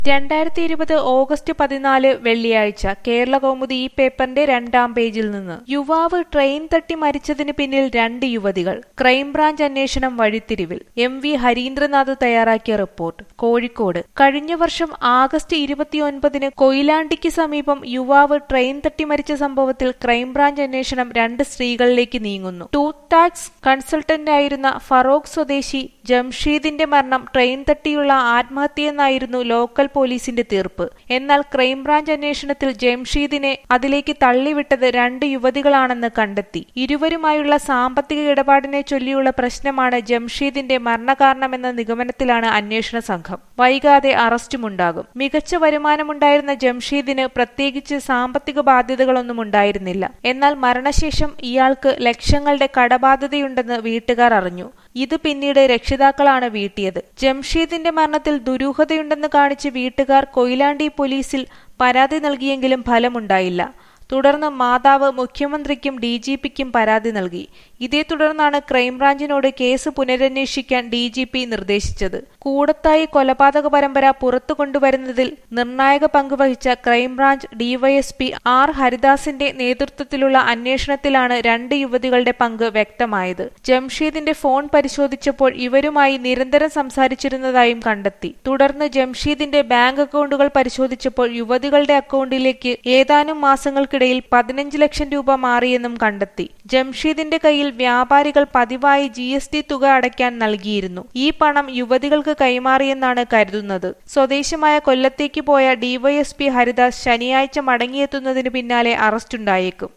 രണ്ടായിരത്തി ഇരുപത് ഓഗസ്റ്റ് പതിനാല് വെള്ളിയാഴ്ച കേരള കൗമുദി ഈ പേപ്പറിന്റെ രണ്ടാം പേജിൽ നിന്ന് യുവാവ് ട്രെയിൻ തട്ടി മരിച്ചതിന് പിന്നിൽ രണ്ട് യുവതികൾ ക്രൈംബ്രാഞ്ച് അന്വേഷണം വഴിത്തിരിവിൽ എം വി ഹരീന്ദ്രനാഥ് തയ്യാറാക്കിയ റിപ്പോർട്ട് കോഴിക്കോട് കഴിഞ്ഞ വർഷം ആഗസ്റ്റ് ഇരുപത്തിയൊൻപതിന് കൊയിലാണ്ടിക്ക് സമീപം യുവാവ് ട്രെയിൻ തട്ടി മരിച്ച സംഭവത്തിൽ ക്രൈംബ്രാഞ്ച് അന്വേഷണം രണ്ട് സ്ത്രീകളിലേക്ക് നീങ്ങുന്നു ടൂത്ത് ടാക്സ് കൺസൾട്ടന്റായിരുന്ന ഫറോക്ക് സ്വദേശി ജംഷീദിന്റെ മരണം ട്രെയിൻ തട്ടിയുള്ള ആത്മഹത്യയെന്നായിരുന്നു ലോക്കൽ പോലീസിന്റെ തീർപ്പ് എന്നാൽ ക്രൈംബ്രാഞ്ച് അന്വേഷണത്തിൽ ജംഷീദിനെ അതിലേക്ക് തള്ളിവിട്ടത് രണ്ട് യുവതികളാണെന്ന് കണ്ടെത്തി ഇരുവരുമായുള്ള സാമ്പത്തിക ഇടപാടിനെ ചൊല്ലിയുള്ള പ്രശ്നമാണ് ജംഷീദിന്റെ മരണകാരണമെന്ന നിഗമനത്തിലാണ് അന്വേഷണ സംഘം വൈകാതെ അറസ്റ്റുമുണ്ടാകും മികച്ച വരുമാനമുണ്ടായിരുന്ന ജംഷീദിന് പ്രത്യേകിച്ച് സാമ്പത്തിക ബാധ്യതകളൊന്നും ഉണ്ടായിരുന്നില്ല എന്നാൽ മരണശേഷം ഇയാൾക്ക് ലക്ഷങ്ങളുടെ കടബാധ്യതയുണ്ടെന്ന് വീട്ടുകാർ അറിഞ്ഞു ഇത് പിന്നീട് രക്ഷിതാക്കളാണ് വീട്ടിയത് ജംഷീദിന്റെ മരണത്തിൽ ദുരൂഹതയുണ്ടെന്ന് കാണിച്ച് വീട്ടുകാർ കൊയിലാണ്ടി പോലീസിൽ പരാതി നൽകിയെങ്കിലും ഫലമുണ്ടായില്ല തുടർന്ന് മാതാവ് മുഖ്യമന്ത്രിക്കും ഡി ജി പിക്കും പരാതി നൽകി ഇതേ തുടർന്നാണ് ക്രൈംബ്രാഞ്ചിനോട് കേസ് പുനരന്വേഷിക്കാൻ ഡി ജി പി നിർദ്ദേശിച്ചത് കൂടത്തായി കൊലപാതക പരമ്പര പുറത്തു കൊണ്ടുവരുന്നതിൽ നിർണായക പങ്കുവഹിച്ച ക്രൈംബ്രാഞ്ച് ഡിവൈഎസ്പി ആർ ഹരിദാസിന്റെ നേതൃത്വത്തിലുള്ള അന്വേഷണത്തിലാണ് രണ്ട് യുവതികളുടെ പങ്ക് വ്യക്തമായത് ജംഷീദിന്റെ ഫോൺ പരിശോധിച്ചപ്പോൾ ഇവരുമായി നിരന്തരം സംസാരിച്ചിരുന്നതായും കണ്ടെത്തി തുടർന്ന് ജംഷീദിന്റെ ബാങ്ക് അക്കൗണ്ടുകൾ പരിശോധിച്ചപ്പോൾ യുവതികളുടെ അക്കൗണ്ടിലേക്ക് ഏതാനും മാസങ്ങൾക്കിടയിൽ പതിനഞ്ച് ലക്ഷം രൂപ മാറിയെന്നും കണ്ടെത്തി ജംഷീദിന്റെ കയ്യിൽ വ്യാപാരികൾ പതിവായി ജി എസ് ടി തുക അടയ്ക്കാൻ നൽകിയിരുന്നു ഈ പണം യുവതികൾക്ക് കൈമാറിയെന്നാണ് കരുതുന്നത് സ്വദേശമായ കൊല്ലത്തേക്ക് പോയ ഡിവൈഎസ്പി ഹരിദാസ് ശനിയാഴ്ച മടങ്ങിയെത്തുന്നതിന് പിന്നാലെ അറസ്റ്റുണ്ടായേക്കും